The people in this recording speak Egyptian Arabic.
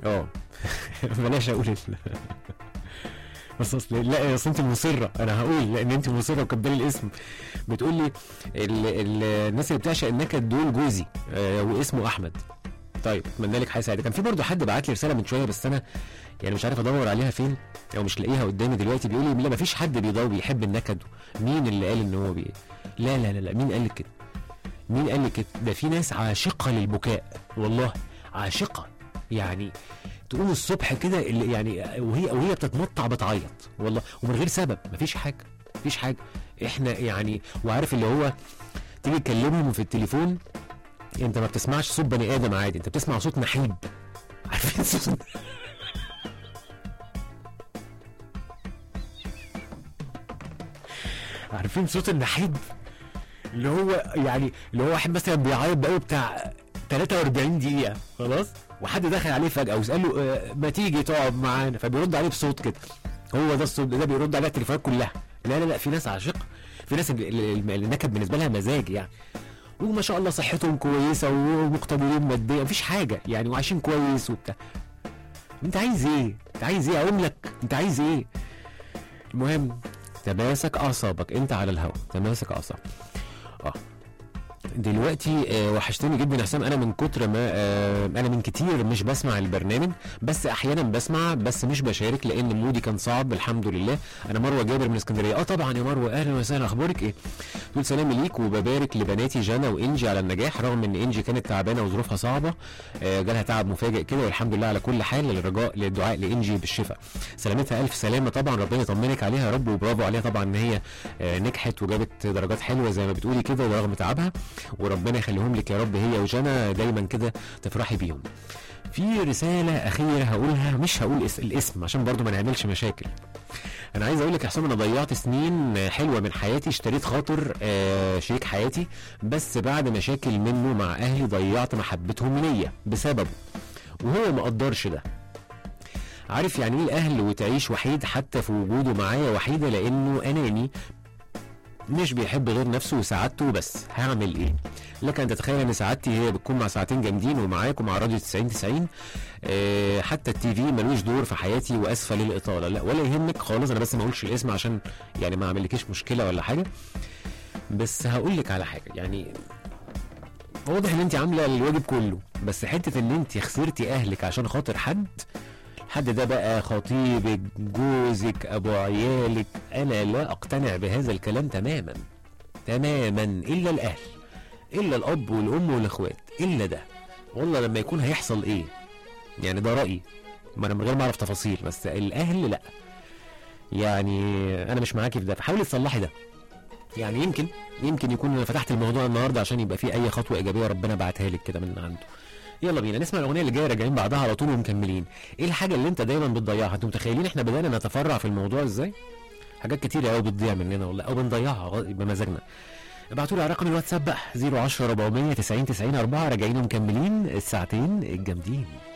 اه بلاش اقول ال... بس اصل لا اصل انت مصره انا هقول لان انت مصره وكبالي الاسم بتقول لي ال... ال... الناس اللي بتعشق النكد دول جوزي آه واسمه احمد طيب اتمنى لك حاجه سعيده كان في برضه حد بعت لي رساله من شويه بس انا يعني مش عارف ادور عليها فين او مش لاقيها قدامي دلوقتي بيقول لي لا مفيش حد بيضاوي بيحب النكد مين اللي قال ان هو بي لا لا لا لا مين قال لك كده مين قال لك كده ده في ناس عاشقه للبكاء والله عاشقه يعني تقوم الصبح كده اللي يعني وهي وهي بتتمطع بتعيط والله ومن غير سبب مفيش حاجه مفيش حاجه احنا يعني وعارف اللي هو تيجي تكلمهم في التليفون انت ما بتسمعش صوت بني ادم عادي انت بتسمع صوت نحيب عارفين صوت عارفين صوت النحيب اللي هو يعني اللي هو واحد مثلا بيعيط بقاله بتاع 43 دقيقة خلاص وحد دخل عليه فجأة وسأل له آه، ما تيجي تقعد معانا فبيرد عليه بصوت كده هو ده الصوت ده بيرد عليها التليفونات كلها لا لا لا في ناس عاشقة في ناس ال- ال- ال- النكد بالنسبة لها مزاج يعني وما شاء الله صحتهم كويسة ومقتدرين ماديا مفيش حاجة يعني وعايشين كويس وبتاع انت عايز ايه؟ انت عايز ايه اقوم لك؟ انت عايز ايه؟ المهم تماسك اعصابك انت على الهوا تماسك اعصابك اه دلوقتي آه وحشتني جدا يا حسام انا من كتر ما آه انا من كتير مش بسمع البرنامج بس احيانا بسمع بس مش بشارك لان مودي كان صعب الحمد لله انا مروه جابر من اسكندريه اه طبعا يا مروه اهلا وسهلا اخبارك ايه تقول سلام ليك وببارك لبناتي جانا وانجي على النجاح رغم ان انجي كانت تعبانه وظروفها صعبه آه جالها تعب مفاجئ كده والحمد لله على كل حال للرجاء للدعاء لانجي بالشفاء سلامتها الف سلامه طبعا ربنا يطمنك عليها يا رب وبرافو عليها طبعا ان هي آه نجحت وجابت درجات حلوه زي ما بتقولي كده رغم تعبها وربنا يخليهم لك يا رب هي وجانا دايما كده تفرحي بيهم في رسالة أخيرة هقولها مش هقول اس- الاسم عشان برضو ما نعملش مشاكل أنا عايز أقول لك يا حسام أنا ضيعت سنين حلوة من حياتي اشتريت خاطر آه شريك حياتي بس بعد مشاكل منه مع أهلي ضيعت محبتهم ليا بسببه وهو ما قدرش ده عارف يعني ايه الاهل وتعيش وحيد حتى في وجوده معايا وحيده لانه اناني مش بيحب غير نفسه وسعادته بس هعمل ايه لك ان تتخيل ان سعادتي هي بتكون مع ساعتين جامدين ومعاك ومع راديو 90 90 آه حتى التي في ملوش دور في حياتي واسفه للاطاله لا ولا يهمك خالص انا بس ما اقولش الاسم عشان يعني ما اعملكيش مشكله ولا حاجه بس هقول لك على حاجه يعني واضح ان انت عامله الواجب كله بس حته ان انت خسرتي اهلك عشان خاطر حد حد ده بقى خطيبك جوزك ابو عيالك انا لا اقتنع بهذا الكلام تماما تماما الا الاهل الا الاب والام والاخوات الا ده والله لما يكون هيحصل ايه يعني ده رايي ما انا من غير ما اعرف تفاصيل بس الاهل لا يعني انا مش معاكي في ده فحاولي تصلحي ده يعني يمكن يمكن يكون انا فتحت الموضوع النهارده عشان يبقى في اي خطوه ايجابيه ربنا بعتها لك كده من عنده يلا بينا نسمع الاغنيه اللي جايه راجعين بعدها على طول ومكملين ايه الحاجه اللي انت دايما بتضيعها انتوا متخيلين احنا بدانا نتفرع في الموضوع ازاي حاجات كتيره قوي بتضيع مننا والله او بنضيعها غ- بمزاجنا ابعتوا لي على رقم الواتساب بقى 010 400 90 90 4 راجعين ومكملين الساعتين الجامدين